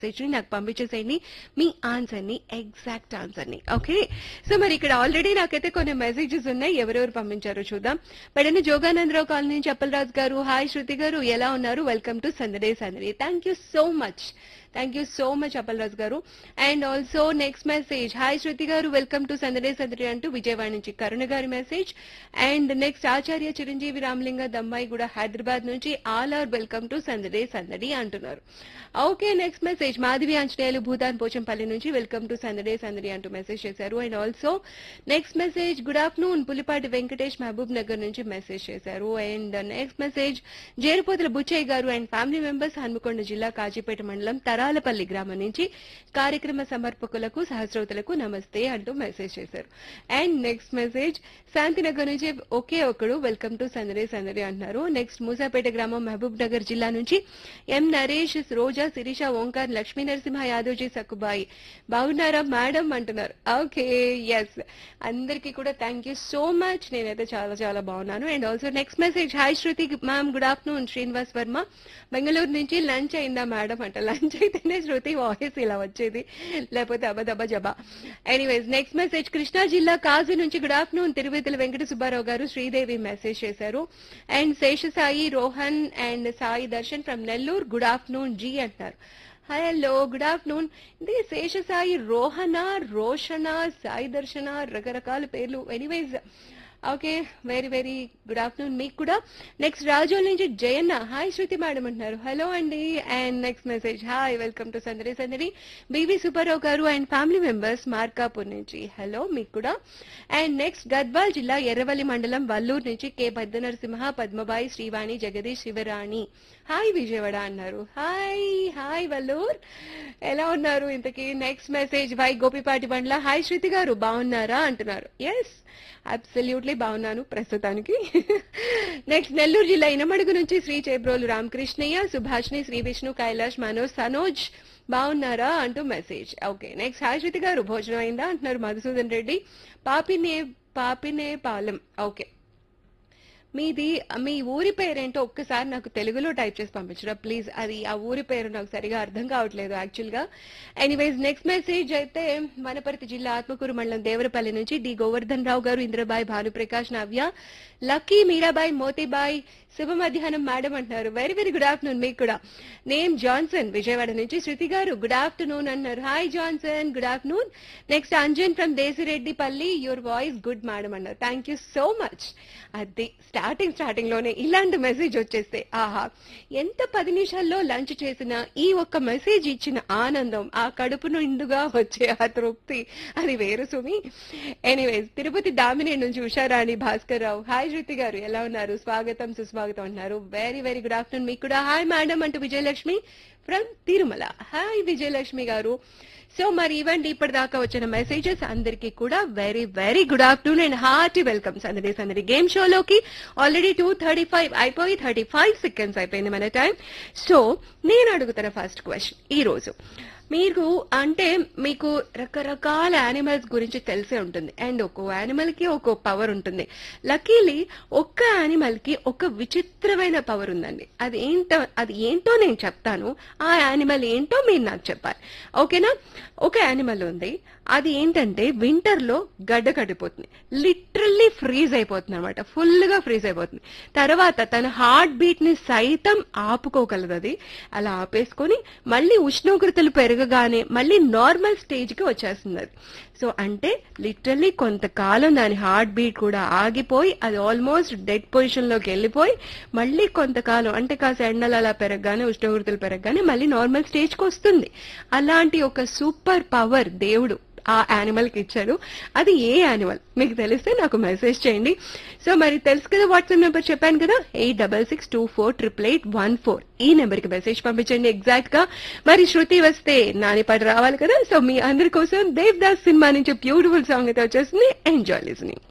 message ని నాకు పంపించేసేయండి మీ ఆన్సర్ ని ఎగ్జాక్ట్ ఆన్సర్ ని ఓకే సో మరి ఇక్కడ ఆల్రెడీ నాకైతే కొన్ని మెసేజెస్ ఉన్నాయి ఎవరెవరు పంపించారో చూద్దాం పెడన జోగానందరావు కాలనీ నుంచి అప్పలరాజు గారు హాయ్ శృతి గారు ఎలా ఉన్నారు welcome to Sandade Sandadi thank you so much thank you so much Appalaraju గారు and also next message hi Shruti గారు వెల్కమ్ టు సందడే సందడి అంటూ విజయవాడ నుంచి కరుణ గారి message and next Acharya Chiranjeevi Ramalinga దమ్మాయి కూడా హైదరాబాద్ నుంచి all are welcome to Sandade Sandadi అంటున్నారు okay next message Madhavi Anjaneyulu Bhoodan Pochampalli నుంచి వెల్కమ్ టు సందడే సందడి అంటూ మెసేజ్ చేశారు and also next message good afternoon Pulipati Venkatesh Mahabubnagar నుంచి మెసేజ్ చేశారు and next message Jerupothula Buchaiah గారు అండ్ ఫ్యామిలీ మెంబర్స్ హన్మకొండ జిల్లా కాజీపేట మండలం తరాలపల్లి గ్రామం నుంచి కార్యక్రమ సమర్పకులకు సహస్రవతులకు నమస్తే అంటూ మెసేజ్ చేశారు అండ్ నెక్స్ట్ మెసేజ్ శాంతినగర్ నుంచి ఒకే ఒకడు వెల్కమ్ టు సందడే సందడి అంటున్నారు నెక్స్ట్ మూసాపేట గ్రామం మహబూబ్ నగర్ జిల్లా నుంచి ఎం నరేష్ రోజా శిరీష ఓంకార్ లక్ష్మీ నరసింహ యాదవ్జీ సక్కుబాయి బాగున్నారా మేడం అంటున్నారు ఓకే ఎస్ అందరికీ కూడా థ్యాంక్ యూ సో మచ్ నేనైతే చాలా చాలా బాగున్నాను and also next message hi Shruti ma'am good afternoon Srinivas Varma Bengaluru నుంచి లంచ్ అయిందా మేడం అంట లంచ్ అయితేనే శృతి వాయిస్ ఇలా వచ్చేది లేకపోతే అబదబ జబా ఎనీవేస్ నెక్స్ట్ మెసేజ్ కృష్ణా జిల్లా కాజీ నుంచి గుడ్ ఆఫ్టర్నూన్ తిరుపతిల వెంకట సుబ్బారావు గారు శ్రీదేవి మెసేజ్ చేశారు and Seshasai Rohan and Sai Darshan from Nellore good afternoon ji అంటారు హలో గుడ్ ఆఫ్టర్నూన్ ఇది శేషసాయి రోహన రోషన సాయి దర్శన రకరకాల పేర్లు anyways okay very very good afternoon మీకు కూడా నెక్స్ట్ రాజోల్ నుంచి జయన్న హాయ్ శృతి మేడం అంటున్నారు హలో అండి and next message hi welcome to సందడి సందడి బీవీ సుబ్బారావు గారు అండ్ ఫ్యామిలీ మెంబర్స్ మార్కాపూర్ నుంచి హలో మీకు కూడా అండ్ నెక్స్ట్ గద్వాల్ జిల్లా ఎర్రవల్లి మండలం వల్లూరు నుంచి కె పెద్ద నరసింహ పద్మబాయి శ్రీవాణి జగదీష్ శివరాణి హాయ్ విజయవాడ అన్నారు హాయ్ హాయ్ వల్లూర్ ఎలా ఉన్నారు ఇంతకీ next message Y Gopipati Bandla hi Shruti గారు బాగున్నారా అంటున్నారు ఎస్ అబ్సల్యూట్లీ బాగున్నాను ప్రస్తుతానికి నెక్స్ట్ నెల్లూరు జిల్లా ఇనమడుగు నుంచి శ్రీ చేబ్రోలు రామకృష్ణయ్య సుభాష్ని శ్రీ విష్ణు కైలాష్ మనోజ్ సనోజ్ బాగున్నారా అంటూ message okay next hi Shruti గారు భోజనం అయిందా అంటున్నారు మధుసూదన్ రెడ్డి పాపినే పాపినే పాలెం ఓకే మీది మీ ఊరి పేరేంటో ఒక్కసారి నాకు తెలుగులో టైప్ చేసి పంపించరా ప్లీజ్ అది ఆ ఊరి పేరు నాకు సరిగా అర్థం కావట్లేదు యాక్చువల్ గా ఎనీవేస్ నెక్స్ట్ మెసేజ్ అయితే వనపర్తి జిల్లా ఆత్మకూరు మండలం దేవరపల్లి నుంచి డి గోవర్ధన్ రావు గారు ఇంద్రబాయ్ భానుప్రకాష్ నవ్య లక్కీ మీరాబాయ్ మోతీబాయ్ శుభ మధ్యాహ్నం మేడం అంటున్నారు వెరీ వెరీ గుడ్ ఆఫ్టర్నూన్ మీకు కూడా నేమ్ జాన్సన్ విజయవాడ నుంచి శృతి గారు గుడ్ ఆఫ్టర్నూన్ అన్నారు hi Johnson good afternoon next Anjan from Desireddipalli your voice good madam అన్నారు థ్యాంక్ యూ సో మచ్ అది స్టార్టింగ్ స్టార్టింగ్ లోనే ఇలాంటి మెసేజ్ వచ్చేస్తే ఆహా ఎంత పది నిమిషాల్లో లంచ్ చేసినా ఈ ఒక్క మెసేజ్ ఇచ్చిన ఆనందం ఆ కడుపు నిండుగా వచ్చే ఆ తృప్తి అది వేరు సుమి ఎనీవేస్ తిరుపతి దామిని నుంచి ఉషారాణి భాస్కర్ రావు హాయ్ శృతి గారు ఎలా ఉన్నారు స్వాగతం సుస్వాగతం అంటున్నారు వెరీ వెరీ గుడ్ ఆఫ్టర్నూన్ మీకు కూడా హాయ్ మేడం అంటూ విజయలక్ష్మి ఫ్రమ్ తిరుమల హాయ్ విజయలక్ష్మి గారు సో మరి ఇవ్వండి ఇప్పటిదాకా వచ్చిన మెసేజెస్ అందరికీ కూడా very very good afternoon and hearty welcome Sandadi Sandadi game షోలోకి ఆల్రెడీ టూ థర్టీ ఫైవ్ అయిపోయి థర్టీ ఫైవ్ సెకండ్స్ అయిపోయింది మన టైం సో నేను అడుగుతున్న ఫస్ట్ క్వశ్చన్ ఈ రోజు మీరు అంటే మీకు రకరకాల యానిమల్స్ గురించి తెలిసే ఉంటుంది అండ్ ఒక్కో యానిమల్ కి ఒక్కో పవర్ ఉంటుంది లక్కీలీ ఒక్క యానిమల్ కి ఒక విచిత్రమైన పవర్ ఉందండి అది ఏంటో అది ఏంటో నేను చెప్తాను ఆ యానిమల్ ఏంటో మీరు నాకు చెప్పాలి ఓకేనా ఒక యానిమల్ ఉంది అది ఏంటంటే వింటర్ లో గడ్డ కట్టిపోతుంది లిటరల్లీ ఫ్రీజ్ అయిపోతుంది అనమాట ఫుల్ గా ఫ్రీజ్ అయిపోతుంది తర్వాత తన హార్ట్ బీట్ ని సైతం ఆపుకోగలదు అది అలా ఆపేసుకొని మళ్ళీ ఉష్ణోగ్రతలు పెరగగానే మళ్ళీ నార్మల్ స్టేజ్ కి వచ్చేస్తుంది అది సో అంటే లిటరల్లీ కొంతకాలం దాని హార్ట్ బీట్ కూడా ఆగిపోయి అది ఆల్మోస్ట్ డెడ్ పొజిషన్ లోకి వెళ్ళిపోయి మళ్ళీ కొంతకాలం అంటే కాస్త ఎండలు అలా పెరగగానే ఉష్ణోగ్రతలు పెరగగానే మళ్ళీ నార్మల్ స్టేజ్ కి వస్తుంది అలాంటి ఒక సూపర్ పవర్ దేవుడు ఆ యానిమల్ కి ఇచ్చాడు అది ఏ యానిమల్ మీకు తెలిస్తే నాకు మెసేజ్ చేయండి సో మరి తెలుసు కదా వాట్సాప్ నెంబర్ చెప్పాను కదా eight double six two four triple eight one four ఈ నెంబర్ కి మెసేజ్ పంపించండి ఎగ్జాక్ట్ గా మరి శృతి వస్తే నాని పాట రావాలి కదా సో మీ అందరి కోసం దేవ్ దాస్ సినిమా నుంచి బ్యూటిఫుల్ సాంగ్ అయితే వచ్చేస్తుంది ఎంజాయ్ లిజనింగ్